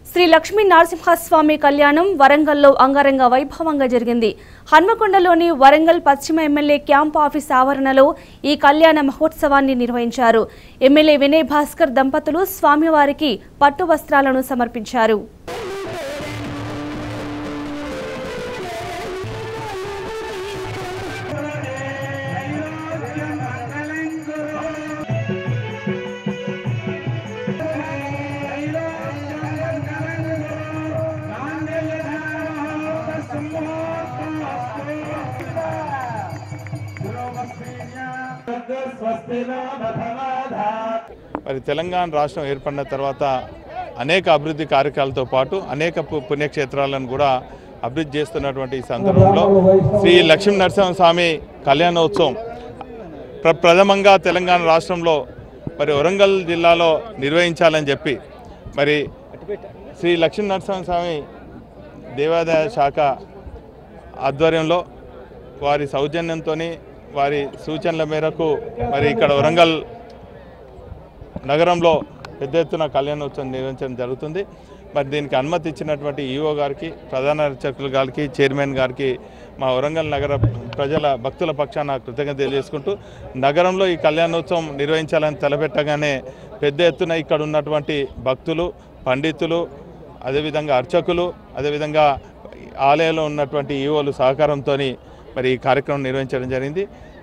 శ్రీ లక్ష్మీ నరసింహస్వామి కళ్యాణం వరంగల్లో అంగరంగ వైభవంగా జరిగింది హన్మకొండలోని వరంగల్ పశ్చిమ ఎమ్మెల్యే క్యాంప్ ఆఫీస్ ఆవరణలో ఈ కళ్యాణ మహోత్సవాన్ని నిర్వహించారు ఎమ్మెల్యే వినయ్ భాస్కర్ దంపతులు స్వామివారికి పట్టు వస్త్రాలను సమర్పించారు మరి తెలంగాణ రాష్ట్రం ఏర్పడిన తర్వాత అనేక అభివృద్ధి కార్యక్రమాలతో పాటు అనేక పు- పుణ్యక్షేత్రాలను కూడా అభివృద్ధి చేస్తున్నటువంటి ఈ సందర్భంలో శ్రీ లక్ష్మీ నరసింహస్వామి కళ్యాణోత్సవం ప్ర ప్రథమంగా తెలంగాణ రాష్ట్రంలో మరి వరంగల్ జిల్లాలో నిర్వహించాలని చెప్పి మరి శ్రీ లక్ష్మీ నరసింహస్వామి దేవాదాయ శాఖ ఆధ్వర్యంలో వారి సౌజన్యంతో వారి సూచనల మేరకు మరి ఇక్కడ వరంగల్ నగరంలో పెద్ద ఎత్తున కళ్యాణోత్సవం నిర్వహించడం జరుగుతుంది మరి దీనికి అనుమతి ఇచ్చినటువంటి ఈఓ గారికి ప్రధాన అర్చకులు గారికి చైర్మన్ గారికి మా వరంగల్ నగర ప్రజల భక్తుల పక్షాన కృతజ్ఞత తెలియజేసుకుంటూ నగరంలో ఈ కళ్యాణోత్సవం నిర్వహించాలని తలపెట్టగానే పెద్ద ఎత్తున ఇక్కడ ఉన్నటువంటి భక్తులు పండితులు అదేవిధంగా అర్చకులు అదేవిధంగా ఆలయంలో ఉన్నటువంటి ఈఓలు సహకారంతో మరి ఈ కార్యక్రమం నిర్వహించడం జరిగింది